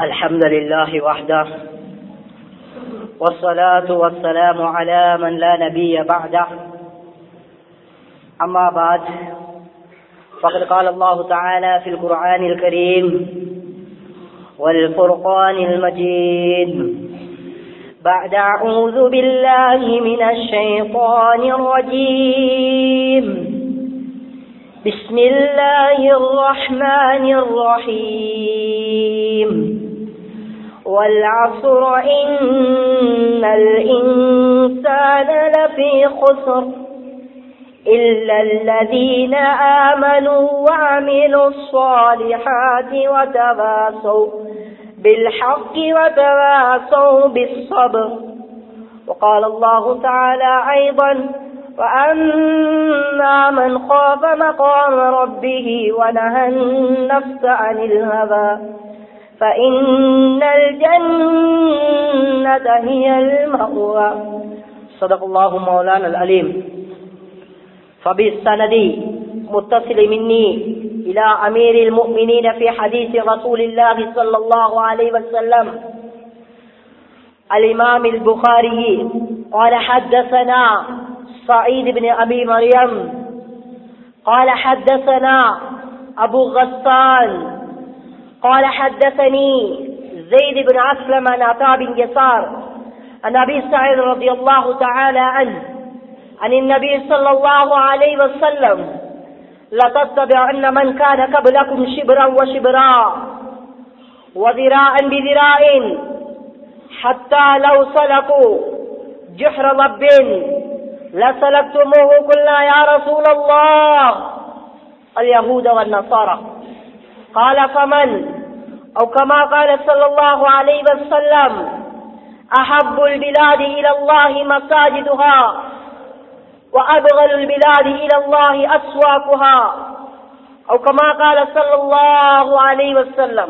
الحمد لله وحده والصلاة والسلام على من لا نبي بعده أما بعد فقد قال الله تعالى في القرآن الكريم والفرقان المجيد بعد أعوذ بالله من الشيطان الرجيم بسم الله الرحمن الرحيم والعصر إن الإنسان لفي خسر إلا الذين آمنوا وعملوا الصالحات وتواصوا بالحق وتواصوا بالصبر وقال الله تعالى أيضا وأما من خاف مقام ربه ونهى النفس عن الهوى فإن الجنة هي المأوى صدق الله مولانا العليم فبالسند متصل مني إلى أمير المؤمنين في حديث رسول الله صلى الله عليه وسلم الإمام البخاري قال حدثنا سعيد بن أبي مريم قال حدثنا أبو غسان قال حدثني زيد بن أسلم عن عطاء بن يسار عن أبي سعيد رضي الله تعالى عنه عن النبي صلى الله عليه وسلم لتتبعن من كان قبلكم شبرا وشبرا وذراعا بذراع حتى لو سلكوا جحر ضب لسلكتموه قلنا يا رسول الله اليهود والنصارى قال فمن أو كما قال صلى الله عليه وسلم أحب البلاد إلى الله مساجدها وأبغل البلاد إلى الله أسواقها أو كما قال صلى الله عليه وسلم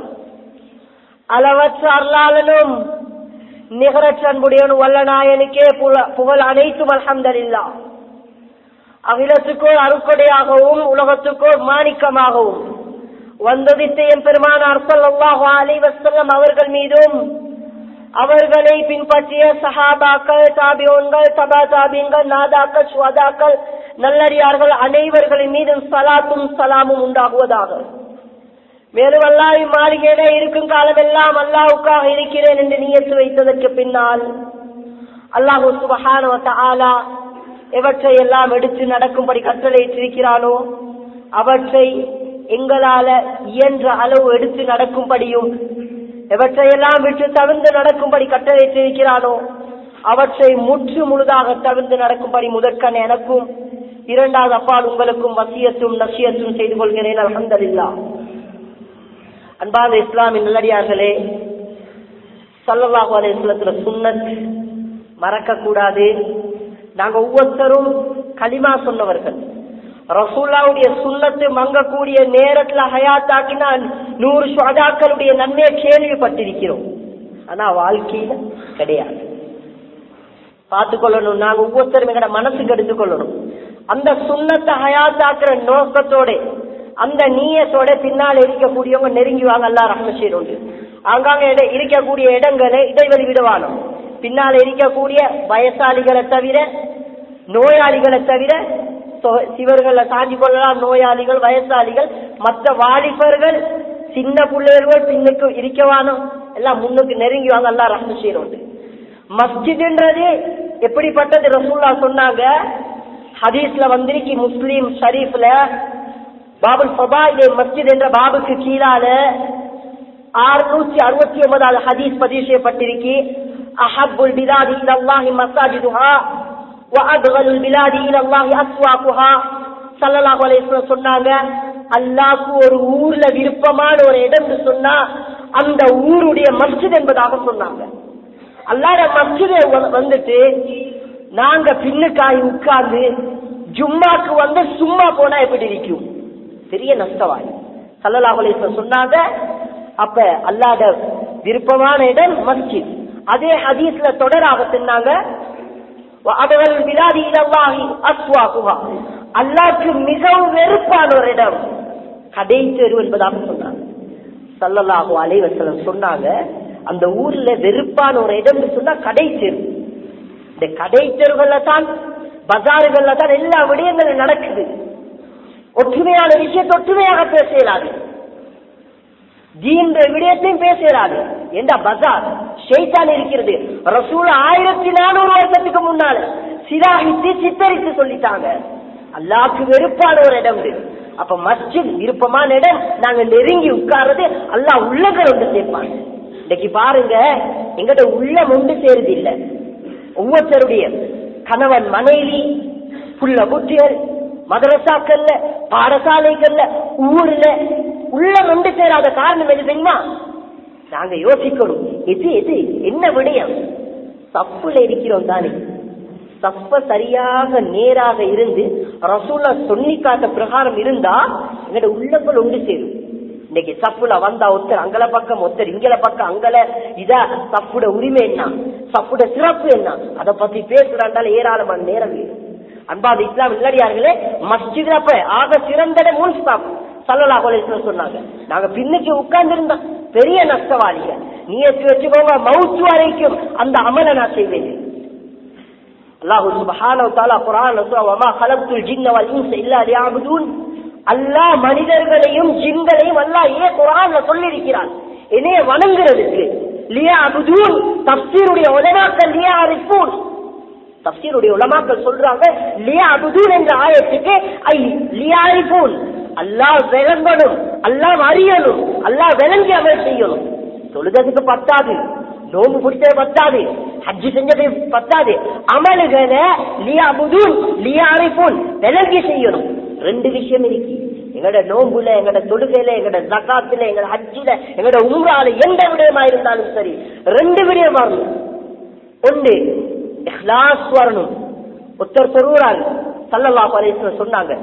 அளவற்ற அருளாளனும் நிகரற்ற அன்புடையவன் வல்ல நாயனுக்கே புகழ் அனைத்தும் அல்ஹம்தலில்லா அகிலத்துக்கோர் அருக்கொடையாகவும் உலகத்துக்கோர் மாணிக்கமாகவும் வந்ததித்த என் பெருமானார் ஸல்லல்லாஹு அலைஹி வஸல்லம் அவர்கள் மீதும் அவர்களை பின்பற்றிய சஹாபாக்கள் தாபியோன்கள் தபா தாபியங்கள் நாதாக்கள் சுவாதாக்கள் நல்லடியார்கள் அனைவர்களின் மீதும் சலாத்தும் சலாமும் உண்டாகுவதாக மேலும் அல்லாஹ் மாளிகையில இருக்கும் காலமெல்லாம் அல்லாவுக்காக இருக்கிறேன் என்று நியத்து வைத்ததற்கு பின்னால் அல்லாஹு சுபஹான ஆலா எவற்றை எல்லாம் எடுத்து நடக்கும்படி கட்டளையிட்டிருக்கிறானோ அவற்றை எங்களால இயன்ற அளவு எடுத்து நடக்கும்படியும் எவற்றையெல்லாம் விட்டு தவிர்ந்து நடக்கும்படி கட்டளையிட்டிருக்கிறானோ அவற்றை முற்று முழுதாக தவிர்த்து நடக்கும்படி முதற்கண் எனக்கும் இரண்டாவது அப்பால் உங்களுக்கும் வசியத்தும் நசியத்தும் செய்து கொள்கிறேன் அலமதல்லா அன்பான இஸ்லாமின் நல்லடியார்களே சல்லல்லாஹு அலைஹிஸ்ஸலத்துல சுன்னத் மறக்க கூடாது நாங்க ஒவ்வொருத்தரும் களிமா சொன்னவர்கள் ரசூல்லாவுடைய சுண்ணத்து மங்கக்கூடிய நேரத்துல ஹயாத்தாக்கினா நூறு சுவாதாக்களுடைய நன்மையை கேள்விப்பட்டிருக்கிறோம் ஆனா வாழ்க்கையில கிடையாது பார்த்து கொள்ளணும் நாங்க ஒவ்வொருத்தரும் எங்கட மனசுக்கு எடுத்துக்கொள்ளணும் அந்த சுண்ணத்தை ஹயாத்தாக்குற நோக்கத்தோட அந்த நீயத்தோட பின்னால் இருக்கக்கூடியவங்க நெருங்கி வாங்க அல்லா ரஹ்மசீர் உண்டு ஆங்காங்க இருக்கக்கூடிய இடங்களை இடைவெளி விடுவானோ பின்னால் இருக்கக்கூடிய வயசாளிகளை தவிர நோயாளிகளை தவிர சிவர்களை தாண்டி கொள்ளலாம் நோயாளிகள் வயசாளிகள் மற்ற வாலிபர்கள் சின்ன பிள்ளைகள் பின்னுக்கு இருக்கவானோ எல்லாம் முன்னுக்கு நெருங்கி வாங்க எல்லாம் ரஹ்ம செய்யறோம் மஸ்ஜித்ன்றது எப்படிப்பட்டது ரசூல்லா சொன்னாங்க ஹதீஸ்ல வந்திருக்கி முஸ்லீம் ஷரீஃப்ல பாபுல் சபாயிலே மஸ்ஜித் என்ற பாபுக்கு கீழால ஆறுநூற்றி அறுபத்தி ஒன்பதாவது ஹதீஸ் பதிவு செய்யப்பட்டிருக்கி அஹபுல் பிலாதி இலல்லாஹி மசாஜிதுஹா வஅத்கலுல் பிலாதி இலல்லாஹி அஸ்வாகுஹா ஸல்லல்லாஹு அலைஹி வஸல்லம் சொன்னாங்க அல்லாஹ்க்கு ஒரு ஊர்ல விருப்பமான ஒரு இடம் சொன்னா அந்த ஊருடைய மஸ்ஜித் என்பதாக சொன்னாங்க அல்லாஹ் மஸ்ஜித் வந்துட்டு நாங்க பின்னுக்காய் உட்கார்ந்து ஜும்மாக்கு வந்து சும்மா போனா எப்படி இருக்கும் பெரிய நஷ்டவாய் சல்லல்லாஹு அலைஹி வஸல்லம் சொன்னாங்க அப்ப அல்லாஹ்ட விருப்பமான இடம் மஸ்ஜித் அதே ஹதீஸ்ல தொடராக சொன்னாங்க அவர்கள் விலாதி இடவாகி அஸ்வாகுவா அல்லாக்கு மிகவும் வெறுப்பான ஒரு இடம் கடை தெரு என்பதாக சொன்னாங்க சல்லல்லாஹு அலைவசலம் சொன்னாங்க அந்த ஊர்ல வெறுப்பான ஒரு இடம் சொன்னா கடை தெரு இந்த கடை தெருகள்ல தான் பஜாறுகள்ல தான் எல்லா விடயங்களும் நடக்குது ஒற்றுமையான விஷயத்தை ஒற்றுமையாக பேச இயலாது தீன்ற விடயத்தையும் பேச இயலாது எந்த பஜார் ஷெய்தான் இருக்கிறது ரசூல் ஆயிரத்தி நானூறு வருஷத்துக்கு முன்னால சிராகித்து சித்தரித்து சொல்லிட்டாங்க அல்லாக்கு வெறுப்பான ஒரு இடம் இது அப்ப மஸ்ஜித் விருப்பமான இடம் நாங்க நெருங்கி உட்கார்றது அல்லாஹ் உள்ளங்கள் ஒன்று சேர்ப்பாங்க இன்னைக்கு பாருங்க எங்கிட்ட உள்ளம் ஒன்று சேருது இல்ல ஒவ்வொருத்தருடைய கணவன் மனைவி புள்ள குட்டிகள் மதரசாக்கள்ல பாடசாலைகள்ல ஊர்ல உள்ளம் ஒன்று சேராத காரணம் எது தெரியுமா நாங்க யோசிக்கணும் எது எது என்ன விடயம் தப்புல இருக்கிறோம் தானே தப்ப சரியாக நேராக இருந்து ரசூலா சொல்லி காட்ட பிரகாரம் இருந்தா எங்கட உள்ளங்கள் ஒன்று சேரும் இன்னைக்கு தப்புல வந்தா ஒருத்தர் அங்கல பக்கம் ஒருத்தர் இங்கல பக்கம் அங்கல இதா தப்புட உரிமை என்ன தப்புட சிறப்பு என்ன அதை பத்தி பேசுறாண்டால ஏராளமான நேரம் வேணும் அன்பாது இஸ்லாம் இல்லடியார்களே மஸ்ஜித் அப்ப ஆக சிறந்த முன்ஸ்தாப் சல்லல்லா அலைஹிஸ்ஸலாம் சொன்னாங்க நாங்க பின்னுக்கு உட்கார்ந்து இருந்தோம் பெரிய நஷ்டவாளிகள் நீ எடுத்து வச்சுக்கோங்க மவுத்து வரைக்கும் அந்த அமலை நான் செய்வேன் அல்லாஹு சுபஹானஹு தஆலா குர்ஆன்ல சொல்றா வமா கலக்துல் ஜின்ன வல் இன்ஸ இல்லா லியஅபுதூன் அல்லாஹ் மனிதர்களையும் ஜின்களையும் அல்லாஹ் ஏன் குர்ஆன்ல சொல்லி இருக்கிறான் என்னைய வணங்குறதுக்கு லியஅபுதூன் தஃப்சீருடைய உலமாக்கள் லியஅரிஃபூன் தஃப்சீருடைய உலமாக்கள் சொல்றாங்க லியஅபுதூன் என்ற ஆயத்துக்கு ஐ லியஅரிஃபூன் அல்லாஹ் விளங்கணும் அல்லாஹ் அறியணும் அல்லாஹ் விளங்கி அமல் செய்யணும் தொழுததுக்கு பத்தாது நோம்பு பிடிச்சது பத்தாது ஹஜ்ஜி செஞ்சது பத்தாது அமலுகளை லியா புதூன் லியா அரைப்போன் விலகி செய்யணும் ரெண்டு விஷயம் இருக்கு எங்கட நோம்புல எங்கட தொழுகையில எங்கட ஜக்காத்துல எங்கட ஹஜ்ஜில எங்கட உம்ரால எந்த விடயமா இருந்தாலும் சரி ரெண்டு விடயம் வரணும் ஒன்று இஹ்லாஸ் வரணும் ஒருத்தர் சொல்றாங்க சல்லல்லாஹு அலைஹி வஸல்லம் சொன்னாங்க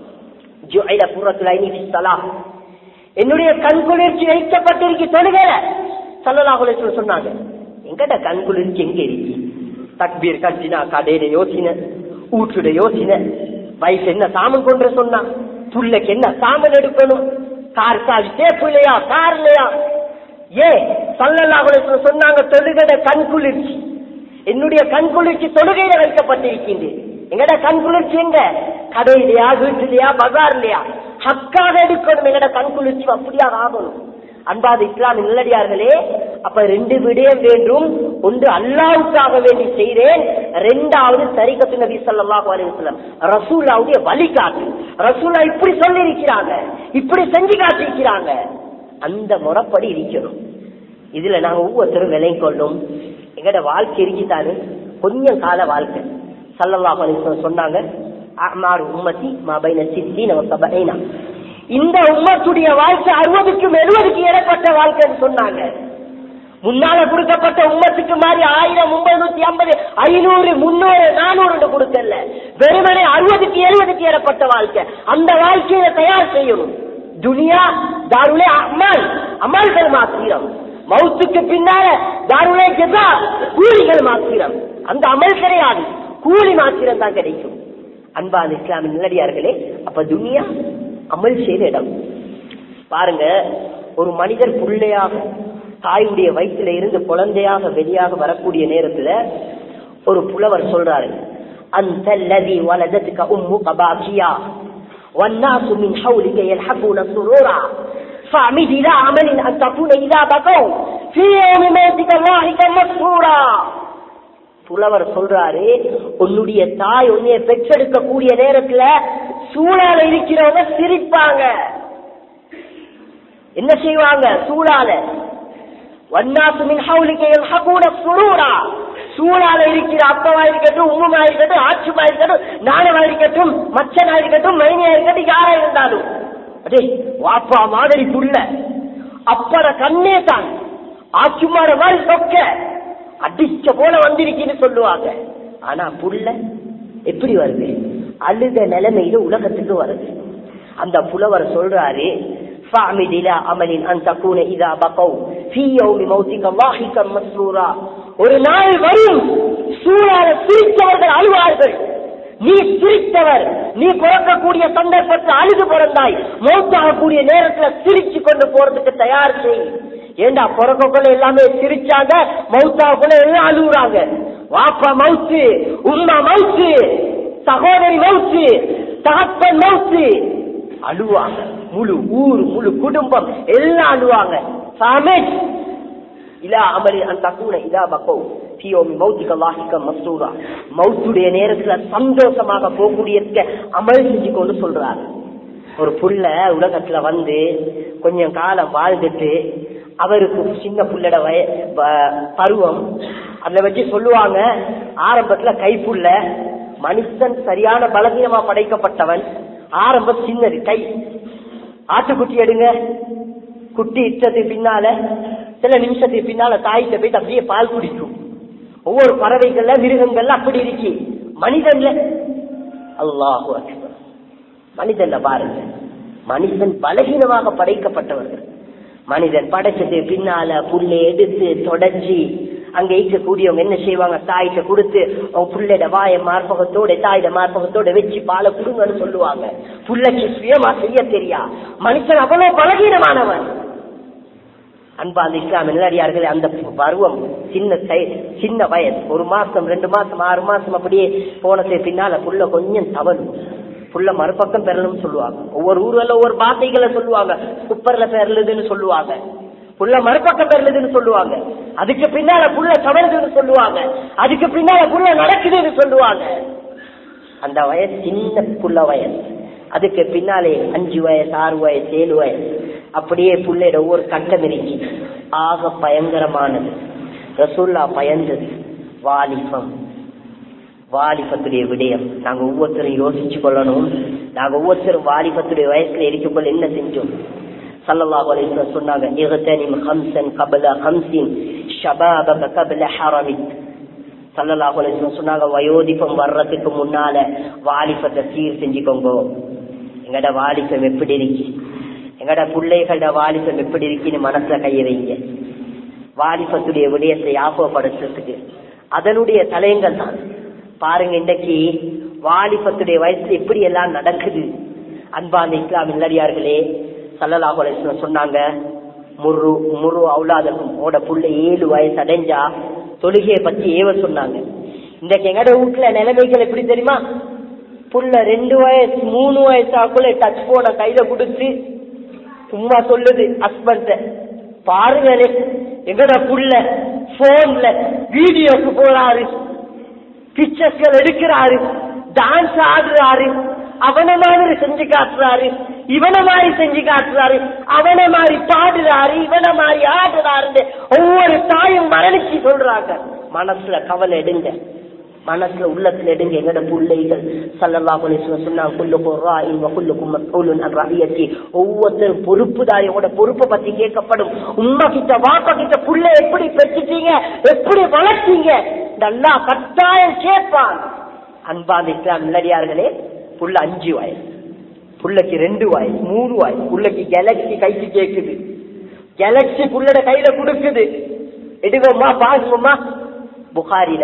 ஜுஐல குர்ரத்துல் ஐனி ஃபி ஸலாஹ் என்னுடைய கண் குளிர்ச்சி வைக்கப்பட்டிருக்கு தொழுகையில சல்லலாஹுல சொன்னாங்க எங்கட கண் குளிர்ச்சி எங்க இருக்கு தக்பீர் கட்டினா கடையில யோசின ஊற்றுட யோசின வயசு என்ன சாமன் கொண்டு சொன்னா புள்ளைக்கு என்ன சாமன் எடுக்கணும் கார் கார் சேப்பு இல்லையா கார் இல்லையா ஏ சல்லல்லாஹுல சொன்னாங்க தொழுகட கண் குளிர்ச்சி என்னுடைய கண் குளிர்ச்சி தொழுகையில வைக்கப்பட்டிருக்கின்றது எங்கட கண் குளிர்ச்சி எங்க கடையிலையா வீட்டிலையா பஜார்லையா ஹக்காக எடுக்கணும் எங்கட கண் குளிர்ச்சி அப்படியாக ஆகணும் அன்பாத இஸ்லாம் நல்லடியார்களே அப்ப ரெண்டு விடயம் வேண்டும் ஒன்று அல்லாவுக்காக வேண்டி செய்தேன் ரெண்டாவது சரிகத்து நபி ஸல்லல்லாஹு அலைஹி வஸல்லம் ரசூலாவுடைய வழிகாட்டு ரசூலா இப்படி சொல்லி இருக்கிறாங்க இப்படி செஞ்சு காட்டியிருக்கிறாங்க அந்த முறைப்படி இருக்கணும் இதுல நாங்க ஒவ்வொருத்தரும் விலை கொள்ளும் எங்கட வாழ்க்கை இருக்குதானு கொஞ்சம் கால வாழ்க்கை சல்லல்லாஹு அலைஹி வஸல்லம் சொன்னாங்க அமார் உம்மத்தி மாபைன சித்தீன வசபைனா இந்த உம்மத்துடைய வாழ்க்கை அறுபதுக்கும் எழுபதுக்கு ஏறப்பட்ட வாழ்க்கைன்னு சொன்னாங்க முன்னால கொடுக்கப்பட்ட உம்மத்துக்கு மாதிரி ஆயிரம் ஒன்பது நூத்தி ஐம்பது ஐநூறு முன்னூறு நானூறு கொடுக்கல வெறுமனே அறுபதுக்கு எழுபதுக்கு ஏறப்பட்ட வாழ்க்கை அந்த வாழ்க்கையை தயார் செய்யணும் துனியா தாருளே அமல் அமல்கள் மாத்திரம் மவுத்துக்கு பின்னால தாருளே ஜெதா கூலிகள் மாத்திரம் அந்த அமல் கிடையாது கூலி மாத்திரம் தான் கிடைக்கும் அன்பான இஸ்லாமின் நிலடியார்களே அப்ப துனியா அமல் செய்த இடம் பாருங்க ஒரு மனிதர் பிள்ளையாக தாயுடைய வயிற்றுல இருந்து குழந்தையாக வெளியாக வரக்கூடிய நேரத்துல ஒரு புலவர் சொல்றாரு அந்த லதி வலதத்துக்கு உம்மு கபாக்கியா والناس من حولك يلحقون سرورا فاعمد إلى عمل أن تكون إذا بقوا في يوم موتك لاحقا مسرورا புலவர் சொல்றாரு உன்னுடைய தாய் உன்னைய பெற்றெடுக்க கூடிய நேரத்துல சூழால இருக்கிறவங்க சிரிப்பாங்க என்ன செய்வாங்க சூழால சூழால இருக்கிற அப்பவா இருக்கட்டும் உம்முமா இருக்கட்டும் ஆட்சிமா இருக்கட்டும் நானவா இருக்கட்டும் மச்சனா இருக்கட்டும் மைனியா இருக்கட்டும் யாரா இருந்தாலும் அதே வாப்பா மாதிரி புள்ள அப்பட கண்ணே தான் ஆட்சிமார மாதிரி சொக்க அடிச்ச போல வந்திருக்குன்னு சொல்லுவாங்க ஆனா புள்ள எப்படி வருது அழுத நிலைமையில உலகத்துக்கு வருது அந்த புலவர் சொல்றாரு فاعمد الى عمل ان تكون اذا بقوا في يوم موتك ضاحكا مسرورا ஒரு நாள் வரும் சூழால சிரித்தவர்கள் அழுவார்கள் நீ சிரித்தவர் நீ பிறக்கக்கூடிய சந்தர்ப்பத்தில் அழுது பிறந்தாய் மௌத்தாகக்கூடிய நேரத்துல சிரிச்சு கொண்டு போறதுக்கு தயார் செய் ஏண்டா பிறக்கக்குள்ள எல்லாமே சிரிச்சாங்க மௌத்தாக்குள்ள எல்லாம் அழுகுறாங்க வாப்பா மவுத்து உம்மா மவுத்து சகோதரி மவுத்து தகப்பன் மவுத்து அழுவாங்க முழு ஊர் முழு குடும்பம் எல்லாம் அழுவாங்க சாமேஜ் இலா அமலி அந்த தக்கூன இதா பக்கோ பியோமி மௌத்திக வாசிக்க மசூரா மௌத்துடைய நேரத்துல சந்தோஷமாக போகக்கூடிய அமல் செஞ்சு கொண்டு சொல்றாரு ஒரு புள்ள உலகத்துல வந்து கொஞ்சம் காலம் வாழ்ந்துட்டு அவருக்கு சின்ன புள்ளட வய வ- பருவம் அதுல வச்சு சொல்லுவாங்க ஆரம்பத்துல கைப்புள்ள மனுஷன் சரியான பலவீனமா படைக்கப்பட்டவன் ஆரம்பம் சின்னது கை ஆட்டுக்குட்டி எடுங்க குட்டி இட்டது பின்னால சில நிமிஷத்துக்கு பின்னால தாய்கிட்ட போயிட்டு அப்படியே பால் குடிக்கும் ஒவ்வொரு பறவைகள்ல மிருகங்கள்ல அப்படி இருக்கு மனிதன்ல அல்லாஹு அக்பர் மனிதன்ல பாருங்க மனிதன் பலகீனமாக படைக்கப்பட்டவர்கள் மனிதன் படைச்சது பின்னால புல்லை எடுத்து தொடச்சி அங்க இருக்கக்கூடியவங்க என்ன செய்வாங்க தாயிட்ட கொடுத்து அவங்க புள்ளைட வாய மார்பகத்தோட தாயிட மார்பகத்தோட வச்சு பாலை குடுங்கன்னு சொல்லுவாங்க புள்ளைக்கு சுயமா செய்ய தெரியா மனுஷன் அவ்வளவு பலகீனமானவன் அன்பா அந்த இஸ்லாம் நல்லடியார்களே அந்த பருவம் சின்ன சை- சின்ன வயசு ஒரு மாசம் ரெண்டு மாசம் ஆறு மாசம் அப்படியே போனது பின்னால புள்ள கொஞ்சம் தவறும் புள்ள மறுபக்கம் பெறணும்னு சொல்லுவாங்க ஒவ்வொரு ஊர்ல ஒவ்வொரு பாத்தைகளை சொல்லுவாங்க குப்பர்ல பெறலுதுன்னு சொல்லுவாங்க புள்ள மறுபக்கம் பெறலுதுன்னு சொல்லுவாங்க அதுக்கு பின்னால புள்ள தவறுதுன்னு சொல்லுவாங்க அதுக்கு பின்னால புள்ள நடக்குதுன்னு சொல்லுவாங்க அந்த வயசு சின்ன புள்ள வயசு அதுக்கு பின்னாலே அஞ்சு வயசு ஆறு வயசு ஏழு வயசு அப்படியே புள்ளையோட ஒவ்வொரு கட்டம் இருக்கு ஆக பயங்கரமானது ரசூல்லா பயந்தது வாலிபம் வாலிபத்துடைய விடயம் நாங்க ஒவ்வொருத்தரும் யோசிச்சு கொள்ளணும் நாங்க ஒவ்வொருத்தரும் வாலிபத்துடைய வயசுல இருக்கக்குள்ள என்ன செஞ்சோம் சல்லல்லாஹு அலைஹி வஸல்லம் சொன்னாங்க இகதனிம் ஹம்சன் கபல ஹம்சின் ஷபாபக கபல ஹரமிக் சல்லல்லாஹு அலைஹி வஸல்லம் சொன்னாங்க வயோதிபம் வர்றதுக்கு முன்னால வாலிபத்தை சீர் செஞ்சுக்கோங்க எங்கட வாலிபம் எப்படி இருக்கு எங்கட பிள்ளைகளோட வாலிபம் எப்படி இருக்குன்னு மனசுல கைய வைங்க வாலிபத்துடைய விடயத்தை ஞாபகப்படுத்துறதுக்கு அதனுடைய தலையங்கள் தான் பாருங்க இன்னைக்கு வாலிபத்துடைய வயசுல எப்படி எல்லாம் நடக்குது அன்பான இஸ்லாம் இல்லடியார்களே சல்லல்லாஹு அலைஹி வஸல்லம் சொன்னாங்க முரு முரு அவுலாதக்கும் ஓட புள்ள ஏழு வயசு அடைஞ்சா தொழுகையை பத்தி ஏவ சொன்னாங்க இன்றைக்கு எங்கட வீட்டுல நிலைமைகள் எப்படி தெரியுமா புள்ள ரெண்டு வயசு மூணு வயசாக்குள்ள டச் போன கையில கொடுத்து சும்மா சொல்லுது ஹஸ்பண்ட் பாருங்களே எங்கட புள்ள போன்ல வீடியோக்கு போறாரு பிக்சர்ஸ்கள் எடுக்கிறாரு டான்ஸ் ஆடுறாரு அவன மாதிரி செஞ்சு காட்டுறாரு இவன மாதிரி செஞ்சு காட்டுறாரு அவன மாதிரி பாடுறாரு இவன மாதிரி ஆடுறாரு ஒவ்வொரு தாயும் மரணிச்சு சொல்றாங்க மனசுல கவலை எடுங்க மனசுல உள்ளத்துல எடுங்க எங்கட பிள்ளைகள் சல்லல்லாஹு அலைஹி வஸல்லம் சொன்னாங்க குல்லுக்கும் ராயின் வ குல்லுக்கும் மஸ்ஊலுன் அன் ரஹியத்தி ஒவ்வொருத்தரும் பொறுப்புதாரியோட பொறுப்பை பத்தி கேட்கப்படும் உம்மா கிட்ட வாப்பா கிட்ட புள்ள எப்படி பெற்றுட்டீங்க எப்படி வளர்த்தீங்க நல்லா கட்டாயம் கேட்பான் அன்பாந்த இஸ்லாம் நல்லடியார்களே புள்ள அஞ்சு வயசு புள்ளைக்கு ரெண்டு வயசு மூணு வயசு புள்ளைக்கு கேலக்சி கைக்கு கேக்குது கேலக்சி புள்ளட கையில கொடுக்குது எடுவோமா பாக்குவோமா புகாரில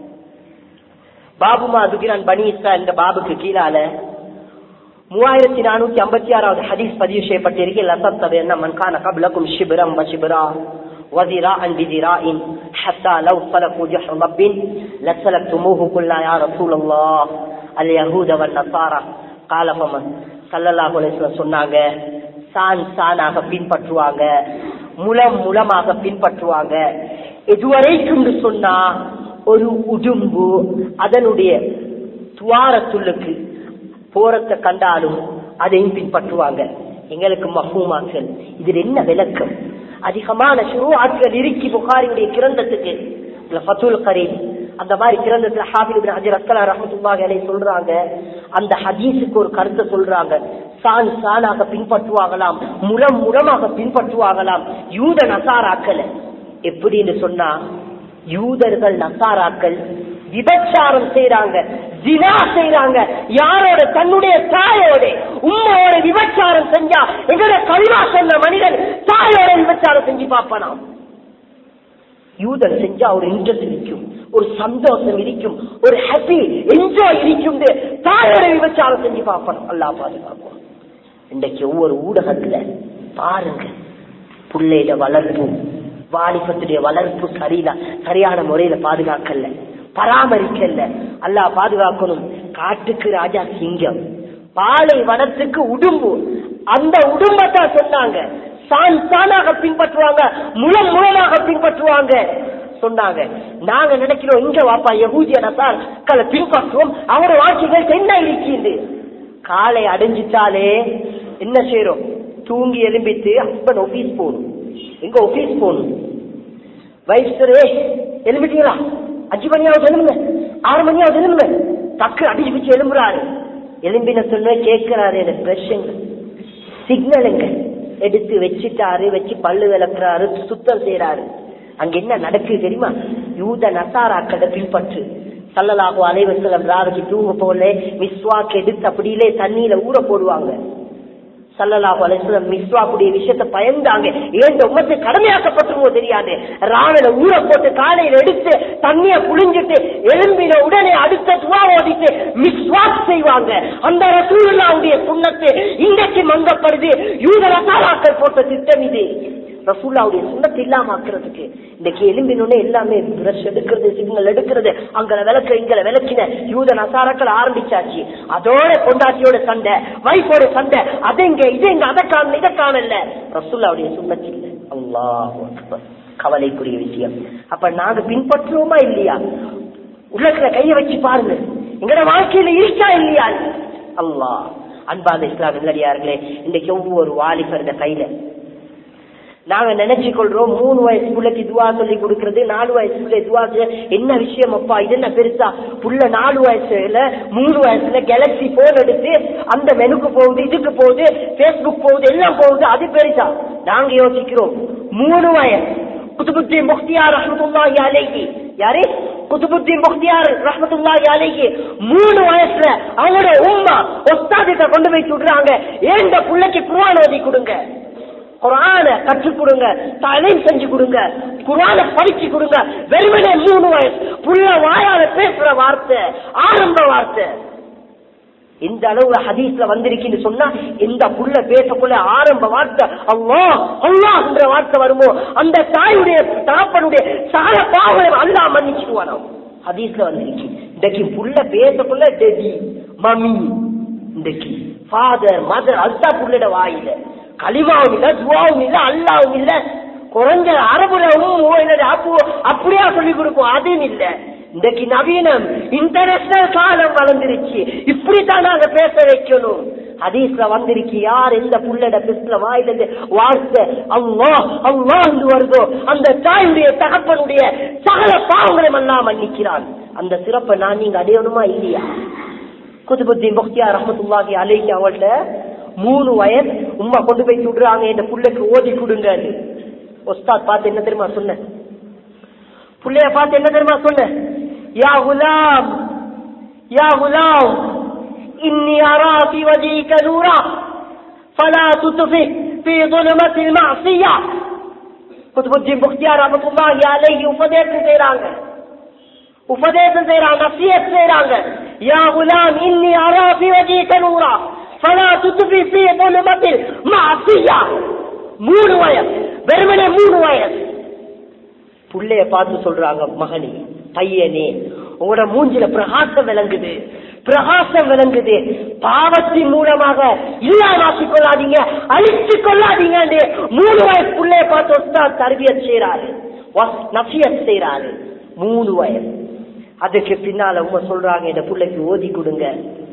பாபுமா துகிரான் பனி இஸ்ரா என்ற பாபுக்கு கீழால மூவாயிரத்தி நானூத்தி ஐம்பத்தி ஆறாவது ஹதீஸ் பதிவு செய்யப்பட்டிருக்கு லசத்தது என்ன மன்கான கபலக்கும் ஷிபிரம் வஷிபிரா وذراعا بذراع حتى لو سلكوا جحر رب لسلكتموه كلا يا رسول الله اليهود والنصارى قال فمن صلى الله عليه وسلم சொன்னாங்க சான் சானாக பின்பற்றுவாங்க முலம் முலமாக பின்பற்றுவாங்க எதுவரைக்கும் சொன்னா ஒரு உடும்பு அதனுடைய துவாரத்துள்ளுக்கு போறத கண்டாலும் அதையும் பின்பற்றுவாங்க எங்களுக்கு மஹூமாக்கள் இதில் என்ன விளக்கம் அதிகமான ஷுருஆட்கள் இருக்கி புகாரியுடைய கிரந்தத்துக்கு இதுல ஃபத்துல் கரீம் அந்த மாதிரி கிரந்தத்துல ஹாபில் இப்னு ஹஜர் அஸ்கலா ரஹ்மத்துல்லாஹி அலைஹி சொல்றாங்க அந்த ஹதீஸுக்கு ஒரு கருத்தை சொல்றாங்க சான் சானாக பின்பற்றுவாங்களாம் முலம் முலமாக பின்பற்றுவாங்களாம் யூத நசாராக்களை எப்படின்னு சொன்னா யூதர்கள் நசாராக்கள் விபச்சாரம் செய்யறாங்க ஜினா செய்யறாங்க யாரோட தன்னுடைய தாயோட உண்மையோட விபச்சாரம் செஞ்சா எங்களோட கல்வா சொன்ன மனிதன் தாயோட விபச்சாரம் செஞ்சு பார்ப்பானாம் யூதன் செஞ்சா ஒரு இன்ட்ரெஸ்ட் இருக்கும் ஒரு சந்தோஷம் இருக்கும் ஒரு ஹாப்பி என்ஜாய் இருக்கும் தாயோட விபச்சாரம் செஞ்சு பார்ப்போம் அல்லா பாதுகாப்போம் இன்றைக்கு ஒவ்வொரு ஊடகத்துல பாருங்க பிள்ளையில வளர்ப்பு வாலிபத்துடைய வளர்ப்பு சரியில்ல சரியான முறையில பாதுகாக்கல பராமரிக்கல அல்லா பாதுகாக்கணும் காட்டுக்கு ராஜா சிங்கம் பாலை வனத்துக்கு உடும்பு அந்த உடும்பத்தான் சொன்னாங்க சான் சானாக பின்பற்றுவாங்க முழம் முழமாக பின்பற்றுவாங்க சொன்னாங்க நாங்க நினைக்கிறோம் இங்க வாப்பா யகூதிய நசார் பின்பற்றுவோம் அவரோட வாழ்க்கைகள் என்ன இருக்கிது காலை அடைஞ்சிட்டாலே என்ன செய்யறோம் தூங்கி எழும்பிட்டு ஹஸ்பண்ட் ஆபீஸ் போகணும் எங்க ஆபீஸ் போகணும் வைஃப்ஸரே எழும்பிட்டீங்களா அஞ்சு மணியாவது எழும்புங்க ஆறு மணியாவது எழும்புங்க டக்கு அடிச்சு பிச்சு எழும்புறாரு எலும்பின சொன்ன கேட்கிறாரு எனக்கு பிரஷங்க சிக்னலுங்க எடுத்து வச்சுட்டாரு வச்சு பல்லு விளக்குறாரு சுத்தம் செய்யறாரு அங்க என்ன நடக்குது தெரியுமா யூத நசாராக்களை பின்பற்று சல்லலாகோ அலைவசலம் ராவைக்கு தூங்க போல மிஸ்வாக்கு எடுத்து அப்படியிலே தண்ணியில ஊற போடுவாங்க சல்லலாஹு அலைஹிஸ்ஸலாம் மிஸ்வாக்குடைய விஷயத்தை பயந்தாங்க ஏன் உமத்து கடமையாக்கப்பட்டுருவோ தெரியாது ராவில ஊற போட்டு காலையில எடுத்து தண்ணிய புழிஞ்சிட்டு எழும்பின உடனே அடுத்த துவா ஓடிட்டு மிஸ்வாக் செய்வாங்க அந்த ரசூலுல்லாவுடைய சுண்ணத்து இன்றைக்கு மங்கப்படுது யூத ரசாலாக்கள் போட்ட திட்டம் இது ரசூல்லாவுடைய சுண்ணத்து இல்லாம ஆக்குறதுக்கு இன்னைக்கு எலும்பினோடனே எல்லாமே பிரஷ் எடுக்கிறது சிக்னல் எடுக்கிறது அங்க விளக்கு இங்க விளக்கின யூத நசாரக்கள் ஆரம்பிச்சாச்சு அதோட பொண்டாட்டியோட சண்டை வைஃபோட சண்டை அது எங்க இது எங்க அதை காணல இதை காணல ரசூல்லாவுடைய சுண்ணத்து இல்லை அல்லாஹ் கவலைக்குரிய விஷயம் அப்ப நாங்க பின்பற்றுவோமா இல்லையா உள்ளத்துல கைய வச்சு பாருங்க எங்கட வாழ்க்கையில இருக்கா இல்லையா அல்லாஹ் அன்பாத இஸ்லாம் நல்லடியார்களே இன்னைக்கு ஒவ்வொரு வாலிபருட கையில நாங்க நினைச்சு கொள்றோம் மூணு வயசு பிள்ளைக்கு துவா சொல்லி கொடுக்கறது நாலு வயசு பிள்ளை துவா செய்ய- என்ன விஷயம் அப்பா இது என்ன பெருசா புள்ள நாலு வயசுல மூணு வயசுல கேலக்சி போன் எடுத்து அந்த மெனுக்கு போகுது இதுக்கு போகுது பேஸ்புக் போகுது எல்லாம் போகுது அது பெருசா நாங்க யோசிக்கிறோம் மூணு வயசு குத்துபுத்தீன் முக்தியார் ரஹமத்துல்லாஹி அலைஹி யாரு குத்துபுத்தீன் முக்தியார் ரஹமத்துல்லாஹி அலைஹி மூணு வயசுல அவங்களோட உம்மா ஒஸ்தாதிட்ட கொண்டு போய் சுடுறாங்க ஏன் இந்த பிள்ளைக்கு குர்ஆன் ஓதி கொடுங்க குரான கற்றுக் கொடுங்க தலை செஞ்சு கொடுங்க குரான படிச்சு கொடுங்க வெறுமனே மூணு வயசு புள்ள வாயால பேசுற வார்த்தை ஆரம்ப வார்த்தை இந்த அளவுல ஹதீஸ்ல வந்திருக்குன்னு சொன்னா இந்த புள்ள பேசக்குள்ள ஆரம்ப வார்த்தை அல்லா அல்லாஹ்ன்ற வார்த்தை வருமோ அந்த தாயுடைய தாப்பனுடைய சகல பாவங்களை அல்லா மன்னிச்சிடுவானாம் ஹதீஸ்ல வந்திருக்கு இன்றைக்கு புள்ள பேசக்குள்ள டெடி மம்மி இன்றைக்கு ஃபாதர் மதர் அதுதான் புள்ளட வாயில களிமாவும் இல்ல துவாவும் இல்ல அல்லாவும் இல்ல குறைஞ்ச அரபுலவும் அப்பு அப்படியா சொல்லி கொடுக்கும் அதுவும் இல்ல இன்றைக்கு நவீனம் இன்டர்நேஷனல் காலம் வளர்ந்துருச்சு இப்படித்தான் நாங்க பேச வைக்கணும் ஹதீஸ்ல வந்திருக்கு யார் எந்த புள்ளட பிஸ்ல வாயிலிருந்து வார்த்தை அவ்வா அவ்வா என்று வருதோ அந்த தாயுடைய தகப்பனுடைய சகல பாவங்களை எல்லாம் மன்னிக்கிறான் அந்த சிறப்பை நான் நீங்க அடையணுமா இல்லையா குதுபுத்தீன் முக்தியா ரஹமத்துல்லாஹி அலைக்கு அவள்கிட்ட மூணு வயசு உம்மா கொண்டு போய் சுடுறாங்க இந்த புள்ளைக்கு ஓதி கொடுங்க ஒஸ்தாத் பார்த்து என்ன தெரியுமா சொன்ன புள்ளைய பார்த்து என்ன தெரியுமா சொன்ன யா குலாம் யா குலாம் இன்னி அரா في وجهك نورا فلا تطفئ في ظلمة المعصية குதுபுத்தீன் முக்தியா ரஹமத்துல்லாஹி அலைஹி உபதேசம் செய்றாங்க உபதேசம் செய்யறாங்க நசியத் செய்யறாங்க யா குலாம் இன்னி அரா في وجهك نورا فلا تطفئ في ظلمة المعصية மூணு வயசு வெறுமனே மூணு வயசு புள்ளைய பார்த்து சொல்றாங்க மகனே பையனே உங்களோட மூஞ்சில பிரகாசம் விளங்குது பிரகாசம் விளங்குது பாவத்தின் மூலமாக இல்லாமாக்கிக் கொள்ளாதீங்க அழிச்சு கொள்ளாதீங்க மூணு வயசு புள்ளைய பார்த்து ஒஸ்தா தருவியத் செய்யறாரு நசியத் செய்யறாரு மூணு வயசு அதுக்கு பின்னால உங்க சொல்றாங்க இந்த பிள்ளைக்கு ஓதி கொடுங்க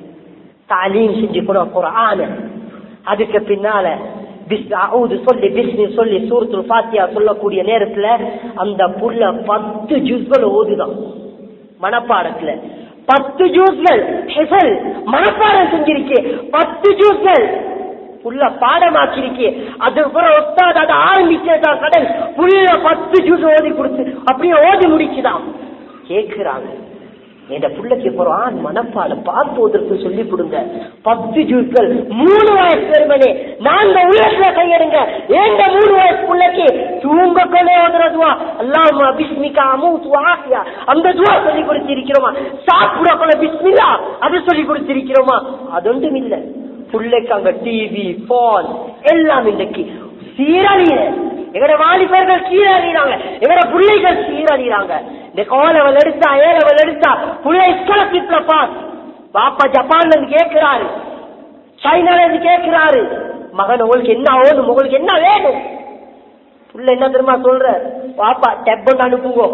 தாலீம் செஞ்சு கூட குரான அதுக்கு பின்னால பிஸ்- அஊது சொல்லி பிஸ்மி சொல்லி சூரத்துல் ஃபாத்தியா சொல்லக்கூடிய நேரத்துல அந்த புள்ள பத்து ஜூஸ்கள் ஓதுதான் மனப்பாடத்துல பத்து ஜூஸ்கள் ஹெசல் மனப்பாடம் செஞ்சிருக்கே பத்து ஜூஸ்கள் புள்ள பாடமாக்கிருக்கே அதுக்கப்புறம் ஒத்தாது அதை ஆரம்பிச்சதான் கடன் புள்ள பத்து ஜூஸ் ஓதி கொடுத்து அப்படியே ஓதி முடிச்சுதான் கேக்குறாங்க என் பிள்ளைக்கு குரான் மனப்பாடம் பார்ப்பதற்கு சொல்லி கொடுங்க பத்து ஜூக்கள் மூணு வயசு பெருமனே நாங்க உள்ளத்துல கையெடுங்க ஏங்க மூணு வயசு பிள்ளைக்கு தூங்க கொலை ஓதுறதுவா அல்லாம பிஸ்மிகா அமூத் வாசியா அந்த துவா சொல்லி கொடுத்திருக்கிறோமா சாப்பிட கொலை பிஸ்மில்லா அது சொல்லி கொடுத்திருக்கிறோமா அது ஒன்றும் இல்ல பிள்ளைக்கு அங்க டிவி போன் எல்லாம் இன்றைக்கு சீரழிய எங்கட வாலிபர்கள் சீரழிறாங்க எங்கட பிள்ளைகள் சீரழிறாங்க இந்த கோலவல் எடுத்தா ஏலவல் எடுத்தா பிள்ளை ஸ்காலர்ஷிப்ல பாஸ் பாப்பா ஜப்பான்ல இருந்து கேட்கிறாரு சைனால இருந்து கேட்கிறாரு மகன் உங்களுக்கு என்ன ஆகணும் உங்களுக்கு என்ன வேணும் புள்ள என்ன தெரியுமா சொல்ற பாப்பா டெப் ஒன்று அனுப்புங்க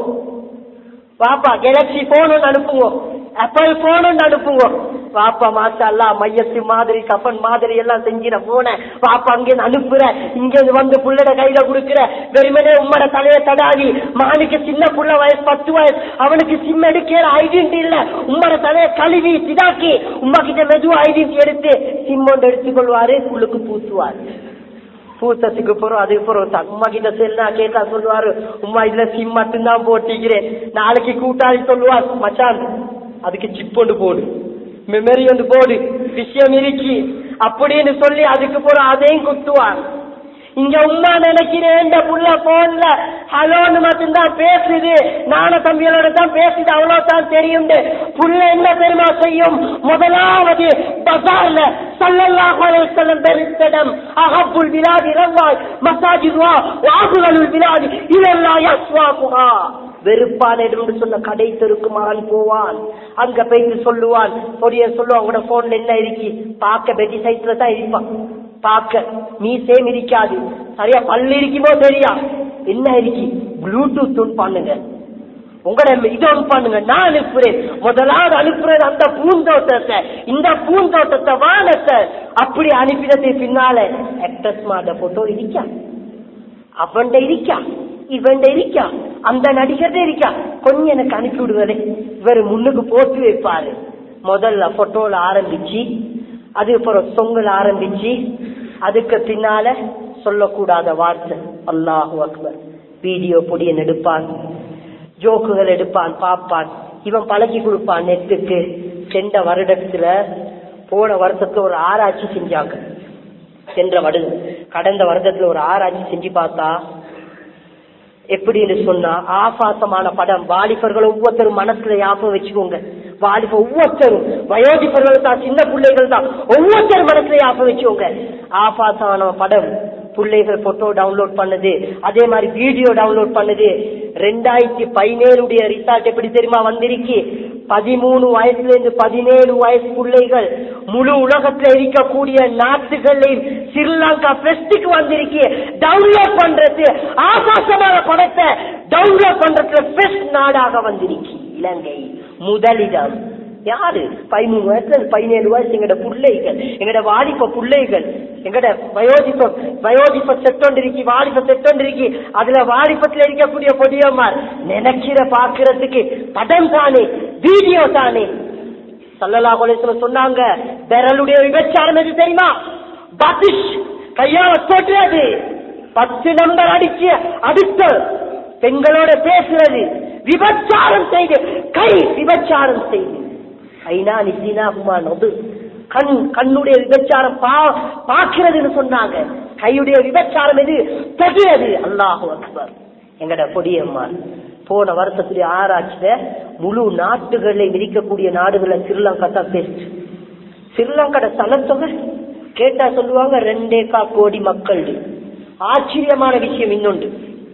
பாப்பா கேலக்சி போன் ஒன்று அனுப்புங்க ஆப்பிள் போன் ஒன்று அனுப்புங்க பாப்பா மாஷா அல்லா மையத்து மாதிரி கஃபன் மாதிரி எல்லாம் செஞ்சிட போன பாப்பா அங்க அனுப்புற இங்க இருந்து வந்து புள்ளட கையில குடுக்குற வெறுமனே உம்மட தலைய தடாவி மகனுக்கு சின்ன புள்ள வயசு பத்து வயசு அவனுக்கு சிம் எடுக்கிற ஐடென்டி இல்ல உம்மட தலைய கழுவி சிதாக்கி உமா கிட்ட மெதுவா ஐடென்டி எடுத்து சிம் ஒன்று எடுத்துக்கொள்வாரு புள்ளுக்கு பூசுவாரு பூசத்துக்கு போறோம் அதுக்கு போறோம் உமா கிட்ட செல்லா கேட்டா சொல்லுவாரு உமா இதுல சிம் மட்டும்தான் போட்டிக்கிறேன் நாளைக்கு கூட்டாளி சொல்லுவார் மச்சான் அதுக்கு சிப் ஒன்று போடு மெமரி ஒன்று போடு விஷயம் இருக்கி அப்படின்னு சொல்லி அதுக்கு போறோம் அதையும் குத்துவார் இங்க உமா நினைக்கிறேன் இந்த புள்ள போன்ல ஹலோன்னு மட்டும்தான் பேசுது நான தம்பிகளோட தான் பேசுது அவ்வளவுதான் தெரியும் புள்ள என்ன தெரியுமா செய்யும் முதலாவது பசார்ல சல்லல்லாஹு அலைஹி வஸல்லம் பெருத்தடம் அகப்புல் விலாதி இறந்தாய் மசாஜிதுவா வாகுகளுள் விலாதி இதெல்லாம் யஸ்வாகுஹா வெறுப்பான என்று சொன்ன கடை தெருக்கு மகன் போவான் அங்க போயிட்டு சொல்லுவான் பொடிய சொல்லுவான் உங்களோட போன்ல என்ன இருக்கு பார்க்க பெட்டி சைட்ல தான் இருப்பான் பார்க்க நீ சேம் இருக்காது சரியா பல்லு இருக்குமோ சரியா என்ன இருக்கு ப்ளூடூத் ஒன் பண்ணுங்க உங்களோட இது ஒன் பண்ணுங்க நான் அனுப்புறேன் முதலாவது அனுப்புறேன் அந்த பூந்தோட்டத்தை இந்த பூந்தோட்டத்தை வானத்தை அப்படி அனுப்பினது பின்னால ஆக்டர்ஸ் மாத போட்டோ இருக்கா அவன்ட இருக்கா இவன்ட இருக்கா அந்த நடிகர்ட இருக்கா கொஞ்சம் எனக்கு அனுப்பி விடுவதே இவர் முன்னுக்கு போட்டு வைப்பாரு முதல்ல போட்டோல ஆரம்பிச்சு அதுக்கப்புறம் சொங்கல் ஆரம்பிச்சு அதுக்கு பின்னால சொல்லக்கூடாத வார்த்தை அல்லாஹு அக்பர் வீடியோ பொடியன் எடுப்பான் ஜோக்குகள் எடுப்பான் பார்ப்பான் இவன் பழகி கொடுப்பான் நெட்டுக்கு சென்ற வருடத்துல போன வருஷத்துல ஒரு ஆராய்ச்சி செஞ்சாங்க சென்ற வருடம் கடந்த வருடத்துல ஒரு ஆராய்ச்சி செஞ்சு பார்த்தா எப்படின்னு சொன்னா ஆபாசமான படம் வாலிபர்கள் ஒவ்வொருத்தரும் மனசுல ஞாபகம் வச்சுக்கோங்க வாலிப ஒவ்வொருத்தரும் வயோதிபர்கள் தான் சின்ன பிள்ளைகள் தான் ஒவ்வொருத்தரும் மனசுல ஞாபகம் வச்சுக்கோங்க ஆபாசமான படம் பிள்ளைகள் போட்டோ டவுன்லோட் பண்ணுது அதே மாதிரி வீடியோ டவுன்லோட் பண்ணுது ரெண்டாயிரத்தி பதினேழுடைய ரிசார்ட் எப்படி தெரியுமா வந்திருக்கு பதிமூணு வயசுல இருந்து பதினேழு வயசு பிள்ளைகள் முழு உலகத்துல இருக்கக்கூடிய நாட்டுகளையும் ஸ்ரீலங்கா பெஸ்டுக்கு வந்திருக்கு டவுன்லோட் பண்றது ஆபாசமான படத்தை டவுன்லோட் பண்றதுல பெஸ்ட் நாடாக வந்திருக்கு இலங்கை முதலிடம் யாரு பதிமூணு வயசுல இருந்து பதினேழு வயசு எங்கட பிள்ளைகள் எங்கட வாலிப பிள்ளைகள் எங்கட வயோதிப்ப வயோதிப்ப செட்டொண்டிருக்கி வாலிப செட்டொண்டிருக்கி அதுல வாலிபத்துல இருக்கக்கூடிய பொடியம்மார் நினைக்கிற பாக்குறதுக்கு படம் தானே வீடியோ தானே சல்லல்லா கொலேஸ்வர சொன்னாங்க விரலுடைய விபச்சாரம் எது தெரியுமா பத்திஷ் கையால தொட்டுறது பத்து நம்பர் அடிச்சு அடுத்த பெண்களோட பேசுறது விபச்சாரம் செய்து கை விபச்சாரம் செய்து ஐநா நிசினா நொது கண் கண்ணுடைய விபச்சாரம் பா பார்க்கிறதுன்னு சொன்னாங்க கையுடைய விபச்சாரம் எது தொடுறது அல்லாஹு அக்பர் எங்கட பொடியம்மா போன வருஷத்துடைய ஆராய்ச்சியில முழு நாட்டுகளை மிதிக்கக்கூடிய நாடுகளை ஸ்ரீலங்கா தான் பெஸ்ட் ஸ்ரீலங்கோட சனத்தொகை கேட்டா சொல்லுவாங்க ரெண்டேகா கோடி மக்கள் ஆச்சரியமான விஷயம் இன்னொன்று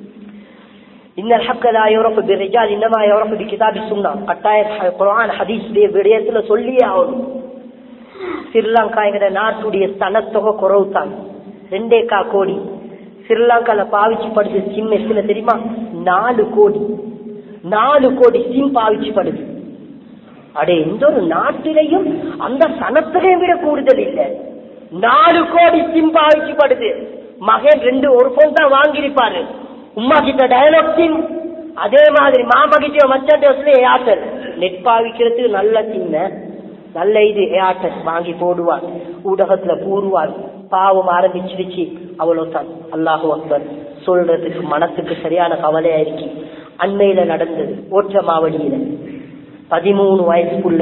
இன்ன ஹக்கலா யூரப்பு பிரிஜால் இன்னமா யூரப்பு பி கிதாபி சுன்னா கட்டாய குர்ஆன் ஹதீஸ் விடயத்துல சொல்லியே ஆகணும் ஸ்ரீலங்கா என்கிற நாட்டுடைய சனத்தொகை குறவு தான் ரெண்டேகா கோடி ஸ்ரீலங்கால பாவிச்சு படுது சிம் எத்தனை தெரியுமா நாலு கோடி நாலு கோடி சிம் பாவிச்சு படுது அடே எந்த ஒரு நாட்டிலையும் அந்த சனத்திலையும் விட கூடுதல் இல்லை நாலு கோடி சிம் பாவிச்சு படுது மகன் ரெண்டு ஒரு போன் தான் வாங்கியிருப்பாரு உமா கிட்ட டயலாக் சிம் அதே மாதிரி மாமா கிட்ட மச்சாட்ட ஏர்டெல் நெட் பாவிக்கிறதுக்கு நல்ல சின்ன நல்ல இது ஏர்டெல் வாங்கி போடுவான் ஊடகத்துல கூறுவான் பாவம் ஆரம்பிச்சிருச்சு அவ்வளவுதான் அல்லாஹு அக்பர் சொல்றதுக்கு மனசுக்கு சரியான கவலையா இருக்கு அண்மையில நடந்தது ஓற்ற மாவடியில பதிமூணு வயசு புள்ள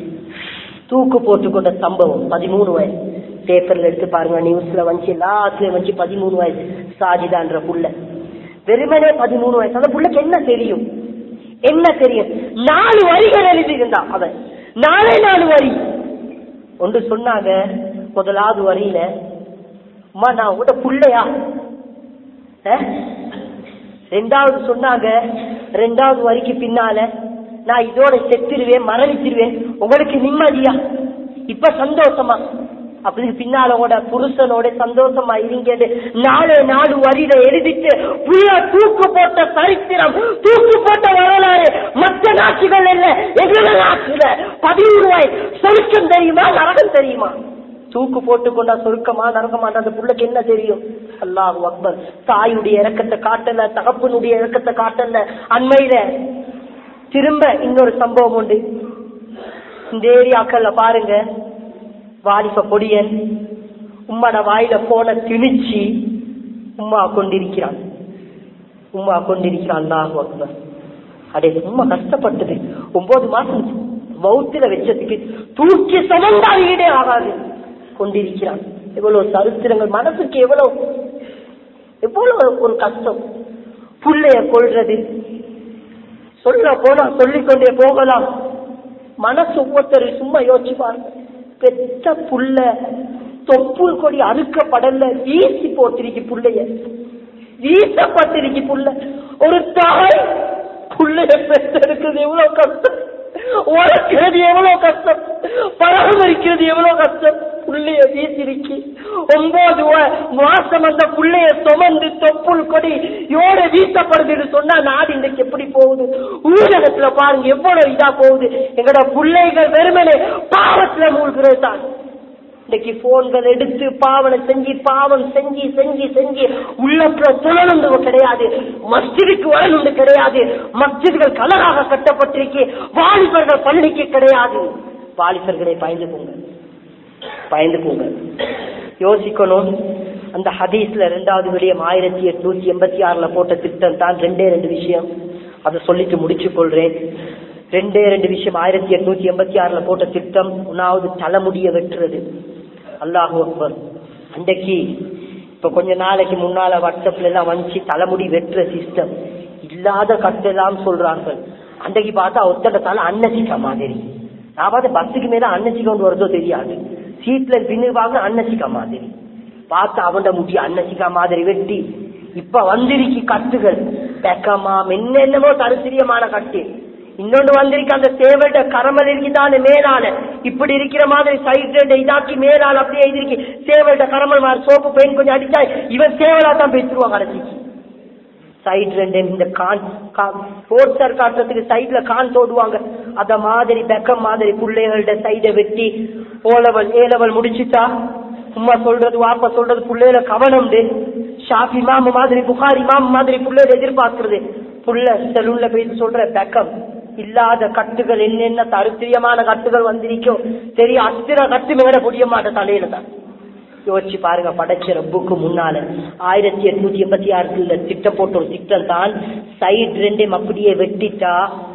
தூக்கு போட்டுக்கொண்ட சம்பவம் பதிமூணு வயசு பேப்பர்ல எடுத்து பாருங்க நியூஸ்ல வந்து எல்லாத்துலயும் வந்து பதிமூணு வயசு சாஜிதான்ற புள்ள வெறுமனே பதிமூணு வயசு அந்த புள்ளைக்கு என்ன தெரியும் என்ன தெரியும் நாலு வரிகள் எழுதியிருந்தான் அவன் நாலே நாலு வரி ஒன்று சொன்னாங்க முதலாவது வரியில அம்மா நான் உங்களோட புள்ளையா அஹ்? ரெண்டாவது சொன்னாங்க ரெண்டாவது வரிக்கு பின்னால நான் இதோட செத்துருவேன் மரணிச்சிருவேன் உங்களுக்கு நிம்மதியா இப்ப சந்தோஷமா அப்படி பின்னால உங்களோட புருஷனோட சந்தோஷமா இருங்கன்னு நாலு நாலு வரியில எழுதிட்டு புள்ள தூக்கு போட்ட சரித்திரம் தூக்கு போட்ட வரலாறு மற்ற நாட்டுகள் இல்ல எங்களோட நாட்டுல பதிமூணு வயசு சொருக்கம் தெரியுமா நரகம் தெரியுமா தூக்கு போட்டு கொண்டா சொருக்கமா நரகமா அந்த புள்ளைக்கு என்ன தெரியும் அல்லாஹ் அக்பர் தாயுடைய இறக்கத்தை காட்டல தகப்பனுடைய இறக்கத்தை காட்டல அண்மையில திரும்ப இன்னொரு சம்பவம் உண்டு இந்த ஏரியாக்கள்ல பாருங்க வாலிப பொடியன் உம்மட வாயில போன திணிச்சு உம்மா கொண்டிருக்கிறான் உம்மா கொண்டிருக்கிறான் அல்லாஹ் அக்பர் அடே உம்மா கஷ்டப்பட்டது ஒன்பது மாசம் வவுத்துல வச்சதுக்கு தூக்கி சமந்தா வீடே ஆகாது கொண்டிருக்கிறான் எவ்வளவு சரித்திரங்கள் மனசுக்கு எவ்வளவு எவ்வளவு ஒரு கஷ்டம் புள்ளைய கொள்றது சொல்ல போனா சொல்லிக்கொண்டே போகலாம் மனசு ஒவ்வொருத்தர் சும்மா யோசிச்சு பாருங்க பெத்த புள்ள தொப்புள் கொடி அறுக்கப்படல வீசி போட்டிருக்கு புள்ளைய வீசப்பட்டிருக்கு புள்ள ஒரு தாய் புள்ளைய பெற்றெடுக்கிறது எவ்வளவு கஷ்டம் உழைக்கிறது எவ்வளவு கஷ்டம் பராமரிக்கிறது எவ்வளவு கஷ்டம் புள்ளைய வீசிருக்கு ஒன்பது வ- மாசம் அந்த புள்ளைய சுமந்து தொப்புள் கொடி யோட வீசப்படுதுன்னு சொன்னா நாடு இன்னைக்கு எப்படி போகுது ஊடகத்துல பாருங்க எவ்வளவு இதா போகுது எங்கட பிள்ளைகள் வெறுமனே பாவத்துல மூழ்கிறது தான் இன்னைக்கு போன்கள் எடுத்து பாவனை செஞ்சு பாவம் செஞ்சு செஞ்சு செஞ்சு உள்ளத்துல துணனுண்டு கிடையாது மஸ்ஜிதுக்கு வரணுண்டு கிடையாது மஸ்ஜிதுகள் கலராக கட்டப்பட்டிருக்கு வாலிபர்கள் பள்ளிக்கு கிடையாது வாலிபர்களை பயந்து போங்க பயந்து போங்க யோசிக்கணும் அந்த ஹதீஸ்ல ரெண்டாவது விடயம் ஆயிரத்தி எட்நூத்தி எண்பத்தி ஆறுல போட்ட திட்டம் தான் ரெண்டே ரெண்டு விஷயம் அதை சொல்லிட்டு முடிச்சு கொள்றேன் ரெண்டே ரெண்டு விஷயம் ஆயிரத்தி எட்நூத்தி எண்பத்தி ஆறுல போட்ட திட்டம் ஒன்னாவது தலைமுடிய வெட்டுறது அல்லாஹு அக்பர் அன்றைக்கு இப்ப கொஞ்ச நாளைக்கு முன்னால வாட்ஸ்அப்ல எல்லாம் வந்துச்சு தலைமுடி வெட்டுற சிஸ்டம் இல்லாத கட்டெல்லாம் சொல்றார்கள் அன்றைக்கு பார்த்தா ஒத்தட தலை அன்னச்சிக்க மாதிரி நான் பார்த்து பஸ்ஸுக்கு மேல அன்னச்சிக்க கொண்டு வருதோ தெரியாது சீட்ல பின்னு பார்க்க அன்னச்சிக்க மாதிரி பார்த்து அவன்ட முடி அன்னச்சிக்கா மாதிரி வெட்டி இப்ப வந்திருக்கு கட்டுகள் பெக்கமா என்னென்னமோ தரிசிரியமான கட்டு இன்னொன்று வந்திருக்கு அந்த சேவல்ட கரமல் இருக்குதானே மேலான இப்படி இருக்கிற மாதிரி சைட் ரெண்டு இதாக்கி மேலான அப்படியே எழுதிருக்கு சேவல்ட கரமல் மாதிரி சோப்பு பெயின் கொஞ்சம் அடிச்சா இவன் சேவலா தான் பேசிடுவான் கடைசிக்கு சைடு ரெண்டு இந்த கான் போஸ்டர் காட்டுறதுக்கு சைடுல கான் தோடுவாங்க அத மாதிரி பெக்கம் மாதிரி பிள்ளைகளோட சைட வெட்டி ஓ லெவல் ஏ லெவல் முடிச்சுட்டா சும்மா சொல்றது வாப்பா சொல்றது பிள்ளைகள கவனம் ஷாஃபி இமாம் மாதிரி புகார் இமாம் மாதிரி பிள்ளைகளை எதிர்பார்க்கிறது புள்ள செலூன்ல போய் சொல்ற பெக்கம் இல்லாத கட்டுகள் என்னென்ன தருத்திரியமான கட்டுகள் வந்திருக்கோ சரி அத்திர கட்டு மேட முடிய மாட்ட தலையில தான் யோசிச்சு பாருங்க படைச்ச ரப்புக்கு முன்னால ஆயிரத்தி எட்நூத்தி எண்பத்தி ஆறுல திட்டம் போட்ட ஒரு திட்டம் தான் சைடு ரெண்டையும் அப்படியே வெட்டிட்டா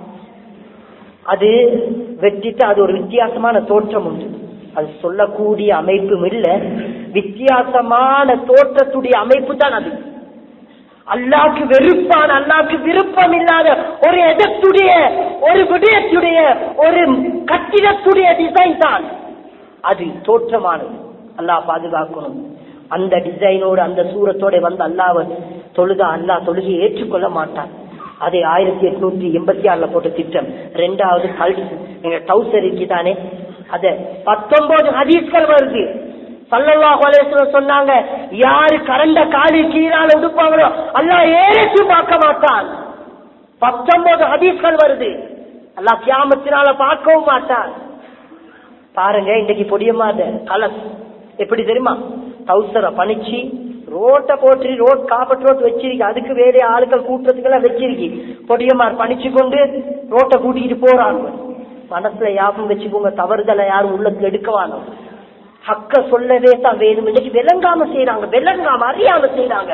அது வெட்டிட்டு அது ஒரு வித்தியாசமான தோற்றம் உண்டு அது சொல்லக்கூடிய அமைப்பும் இல்ல வித்தியாசமான தோற்றத்துடைய அமைப்பு தான் அது அல்லாக்கு வெறுப்பான அல்லாக்கு விருப்பம் இல்லாத ஒரு எதத்துடைய ஒரு விடயத்துடைய ஒரு கட்டிடத்துடைய டிசைன் தான் அது தோற்றமானது அல்லாஹ் பாதுகாக்கணும் அந்த டிசைனோடு அந்த சூரத்தோட வந்து அல்லாஹ் தொழுதா அல்லாஹ் தொழுகை ஏற்றுக்கொள்ள மாட்டான் அதை ஆயிரத்தி எட்நூத்தி எண்பத்தி ஆறுல போட்ட திட்டம் ரெண்டாவது கல்வி எங்க டவுசர் இருக்குதானே அத பத்தொன்பது ஹதீஸ்கள் வருது சல்லல்லாஹு அலைஹி வஸல்லம் சொன்னாங்க யாரு கரண்ட காலி கீழால உடுப்பாங்களோ அல்லாஹ் ஏறச்சு பார்க்க மாட்டான் பத்தொன்பது ஹதீஸ்கள் வருது அல்லாஹ் கியாமத்தினால பார்க்கவும் மாட்டான் பாருங்க இன்னைக்கு பொடியமாத கலர் எப்படி தெரியுமா டவுசரை பணிச்சு ரோட்டை போட்டு ரோட் காப்பட் ரோட் வச்சிருக்கு அதுக்கு வேற ஆளுகள் கூட்டுறதுக்கெல்லாம் வச்சிருக்கு பொடியமார் பணிச்சு கொண்டு ரோட்டை கூட்டிட்டு போறாங்க மனசுல யாபம் வச்சுக்கோங்க தவறுதலை யாரும் உள்ளத்துல எடுக்கவானோ ஹக்க சொல்லவே தான் வேணும் இன்னைக்கு விளங்காம செய்யறாங்க விளங்காம அறியாம செய்யறாங்க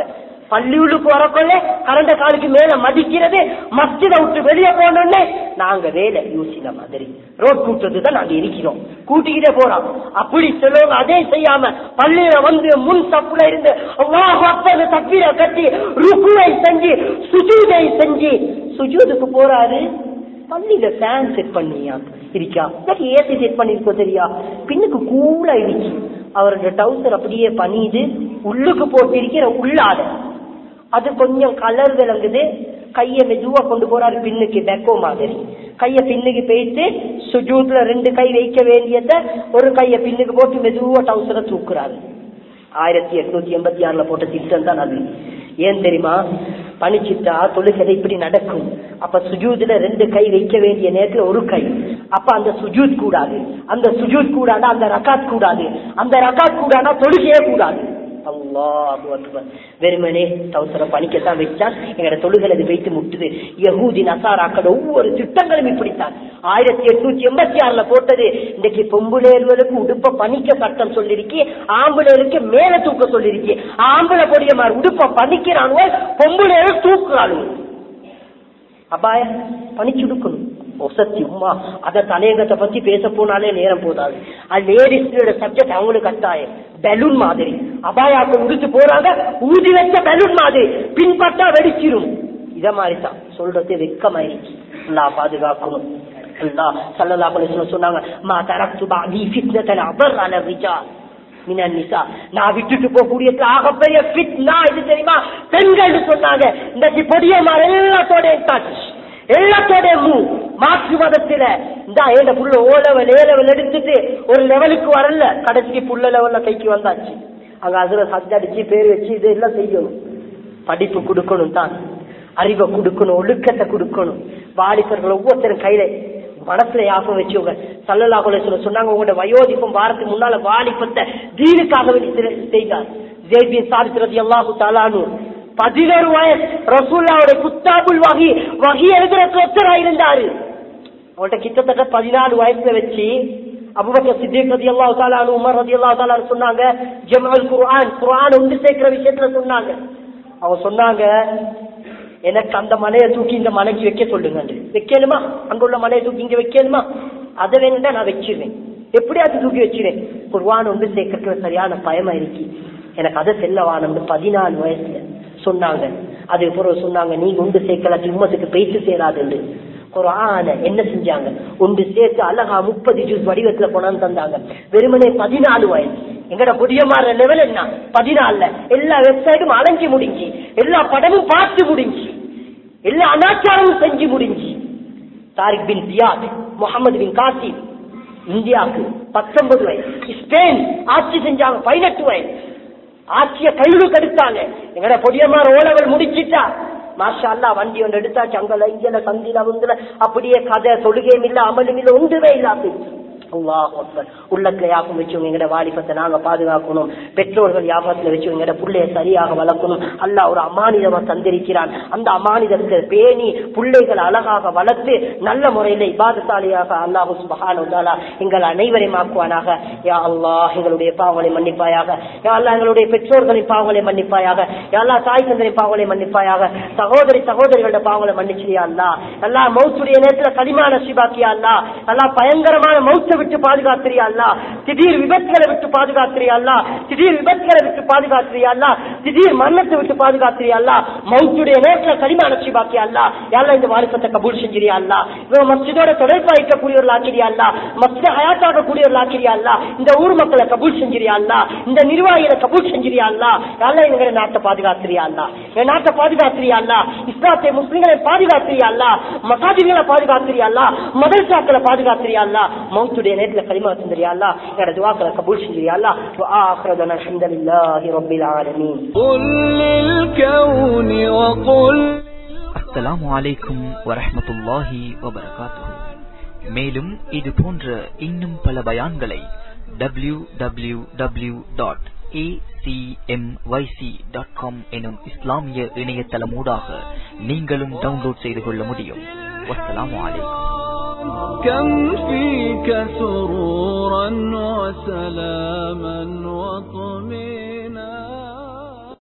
பள்ளியுள்ளுக்கு வரக்கொள்ள கரண்ட காலுக்கு மேல மதிக்கிறது மஸ்ஜித விட்டு வெளியே போனோடனே நாங்க வேலை யூசின மாதிரி ரோட் கூட்டுறது தான் நாங்க இருக்கிறோம் கூட்டிக்கிட்டே போறோம் அப்படி சொல்லுவாங்க அதே செய்யாம பள்ளியில வந்து முன் தப்புல இருந்து அல்லாஹ் அக்பர் தப்பீரை கட்டி ருக்குவை செஞ்சு சுஜூதை செஞ்சு சுஜூதுக்கு போறாரு பள்ளியில ஃபேன் செட் பண்ணியா இருக்கா ஏசி செட் பண்ணிருக்கோம் தெரியா பின்னுக்கு கூலா இருக்கு அவரோட டவுசர் அப்படியே பணியுது உள்ளுக்கு போட்டிருக்கிற உள்ளாட அது கொஞ்சம் கலர் விளங்குது கைய மெதுவா கொண்டு போறாரு பின்னுக்கு பெக்கோ மாதிரி கைய பின்னுக்கு போயிட்டு சுஜூத்ல ரெண்டு கை வைக்க வேண்டியத ஒரு கைய பின்னுக்கு போட்டு மெதுவா டவுசரை தூக்குறாரு ஆயிரத்தி எட்நூத்தி எண்பத்தி ஆறுல போட்ட திட்டம் தான் அது ஏன் தெரியுமா பணிச்சிட்டா தொழுகதை இப்படி நடக்கும் அப்ப சுஜூத்ல ரெண்டு கை வைக்க வேண்டிய நேரத்துல ஒரு கை அப்ப அந்த சுஜூத் கூடாது அந்த சுஜூத் கூடாதா அந்த ரகாத் கூடாது அந்த ரகாத் கூடாதா தொழுகையே கூடாது அல்லாஹு அக்பர் வெறுமனே தவசர பணிக்கத்தான் வச்சான் எங்கட தொழுகள் அது வைத்து முட்டுது யகூதி நசாராக்கள் ஒவ்வொரு திட்டங்களும் இப்படித்தான் ஆயிரத்தி எட்நூத்தி எண்பத்தி ஆறுல போட்டது இன்னைக்கு பொம்புலேர்களுக்கு உடுப்ப பணிக்க சட்டம் சொல்லிருக்கி ஆம்புலேருக்கு மேல தூக்க சொல்லிருக்கி ஆம்பளை பொடிய மாதிரி உடுப்ப பணிக்கிறானுவ பொம்புலேரு தூக்குறானு அபாய பணிச்சுடுக்கணும் ஒசத்தி உமா அத தலையங்கத்தை பத்தி பேச போனாலே நேரம் போதாது அது லேடிஸோட சப்ஜெக்ட் அவங்களுக்கு கட்டாயம் பெலூன் மாதிரி அபாயாக்கள் உடுத்து போறாங்க ஊதி வச்ச பெலூன் மாதிரி பின்பற்றா வெடிச்சிரும் இத மாதிரி தான் சொல்றது வெக்கமாயிருச்சு நல்லா பாதுகாக்கணும் அல்லா சல்லல்லா அலைஹி சொன்னாங்க மா தரக்து பாதி ஃபித்னத்தன் அபர் அல ரிஜால் மினன் நிசா நான் விட்டுட்டு போகக்கூடிய ஆகப்பெரிய ஃபிட்னா இது தெரியுமா பெண்கள் சொன்னாங்க இந்த பொடிய மாதிரி எல்லாத்தோட டச் எல்லாத்தோட மூ மாற்று மதத்துல இந்த ஏண்ட புள்ள ஓ லெவல் ஏ லெவல் எடுத்துட்டு ஒரு லெவலுக்கு வரல கடைசி புள்ள லெவல்ல கைக்கு வந்தாச்சு அங்க அதுல சத்தடிச்சு பேர் வச்சு இது எல்லாம் செய்யணும் படிப்பு கொடுக்கணும் தான் அறிவை கொடுக்கணும் ஒழுக்கத்தை கொடுக்கணும் வாலிபர்கள் ஒவ்வொருத்தரும் கையில மனசுல யாபம் வச்சுங்க சல்லல்லா சொல்ல சொன்னாங்க உங்களோட வயோதிப்பம் வாரத்துக்கு முன்னால வாலிபத்தை தீனுக்காக வேண்டி செய்தார் ஜெய்பின் சாதிக்கிறது எல்லாஹு தாலானு பதினோரு வயசு ரசூல்லாவோட குத்தாபுல் வகி வகி எழுதுறதுக்கு ஒத்தரா இருந்தாரு அவன்கிட்ட கிட்டத்தட்ட பதினாலு வயசுல வச்சு அபுபக்கர் சித்திக் ரதி அல்லா தாலானு உமர் ரதி அல்லா தாலானு சொன்னாங்க ஜமல் குர்ஆன் குர்ஆன் ஒன்று சேர்க்கிற விஷயத்துல சொன்னாங்க அவன் சொன்னாங்க எனக்கு அந்த மலையை தூக்கி இந்த மலைக்கு வைக்க சொல்லுங்க வைக்கணுமா அங்குள்ள மலையை தூக்கி இங்க வைக்கணுமா அதை வேணும்னா நான் வச்சிருவேன் எப்படியாவது தூக்கி வச்சிருவேன் குர்வான் ஒன்று சேர்க்கறதுக்கு சரியான பயமா இருக்கு எனக்கு அதை செல்லவானு பதினாலு வயசுல சொன்னாங்க அதுக்கு பிறகு சொன்னாங்க நீங்க ஒன்று சேர்க்கல உம்மத்துக்கு பேச்சு சேராதுன்னு குரான என்ன செஞ்சாங்க ஒன்று சேர்த்து அழகா முப்பது ஜூஸ் வடிவத்துல கொண்டாந்து தந்தாங்க வெறுமனே பதினாலு வயசு எங்கட புதிய மாற லெவல் என்ன பதினாலுல எல்லா வெப்சைட்டும் அலைஞ்சு முடிஞ்சு எல்லா படமும் பார்த்து முடிஞ்சு எல்லா அனாச்சாரமும் செஞ்சு முடிஞ்சு தாரிக் பின் தியாத் முகமது பின் காசிம் இந்தியாவுக்கு பத்தொன்பது வயசு ஸ்பெயின் ஆட்சி செஞ்சாங்க பதினெட்டு வயசு ஆட்சிய கையிலுக்கு எடுத்தாங்க எங்கட பொடியமார் ஓலவல் முடிச்சிட்டா மாஷா அல்லா வண்டி ஒன்று எடுத்தாச்சு அங்கல இங்கல சந்தில அவங்கள அப்படியே கதை தொழுகையும் இல்ல அமலும் இல்ல ஒன்றுமே இல்லாது உள்ளத்துல யாபம் வச்சுங்க எங்கட வாலிபத்தை நாங்க பாதுகாக்கணும் பெற்றோர்கள் யாபத்துல வச்சு எங்கட பிள்ளைய சரியாக வளர்க்கணும் அல்ல ஒரு அமானிதமா தந்திருக்கிறான் அந்த அமானிதத்தை பேணி பிள்ளைகளை அழகாக வளர்த்து நல்ல முறையில இபாதசாலியாக அல்லாஹு சுபஹானுதாலா எங்கள் அனைவரையும் ஆக்குவானாக யா அல்லாஹ் எங்களுடைய பாவங்களை மன்னிப்பாயாக யா அல்லா எங்களுடைய பெற்றோர்களின் பாவங்களை மன்னிப்பாயாக யா அல்லா தாய் தந்தரின் பாவங்களை மன்னிப்பாயாக சகோதரி சகோதரிகளோட பாவங்களை மன்னிச்சியா அல்லா அல்லா மௌத்துடைய நேரத்துல களிமான சிபாக்கியா அல்லா அல்லா பயங்கரமான மௌத்த விட்டு பாதுகாத்திரியா அல்லா திடீர் விபத்துகளை விட்டு பாதுகாத்திரியா அல்லா திடீர் விபத்துகளை விட்டு பாதுகாத்திரியா அல்லா திடீர் மரணத்தை விட்டு பாதுகாத்திரியா அல்லா மௌத்துடைய நேரத்துல களிமான சிபாக்கியா அல்லா யாரா இந்த வாலிபத்தை கபூல் செஞ்சிரியா அல்லா இவன் மஸ்ஜிதோட தொடர்பா இருக்கக்கூடியவர்கள் ஆக்கிரியா அல்லா மஸ்ஜித ஹயாத்தாக்க கூடியவர்கள் ஆக்கிரியா அல்லா இந்த ஊர் மக்களை கபூல் செஞ்சிரியா அல்லா இந்த நிர்வாகிகளை கபூல் செஞ்சிரியா அல்லா யாரா எங்க நாட்டை பாதுகாத்திரியா அல்லா என் நாட்டை பாதுகாத்திரியா அல்லா இஸ்லாத்தை முஸ்லிம்களை பாதுகாத்திரியா அல்லா மசாஜிகளை பாதுகாத்திரியா அல்லா மதர்சாக்களை பாதுகாத்திரியா அல்லா மௌத்துடைய நேரத்துல களிமா தந்திரியா அல்லா எங்களோட துவாக்களை கபூல் செஞ்சிரியா அல்லா وآخرنا الحمد لله رب العالمين قل للكون وقل அஸ்ஸலாமு அலைக்கும் வரஹ்மத்துல்லாஹி வபரகாத்துஹு மேலும் இது போன்ற இன்னும் பல பயான்களை டபிள்யூ டபிள்யூ டபிள்யூ டாட் எனும் இஸ்லாமிய இணையதளமூடாக நீங்களும் டவுன்லோட் செய்து கொள்ள முடியும் வஸ்ஸலாமு அலைக்கும் كم فيك سرورا وسلام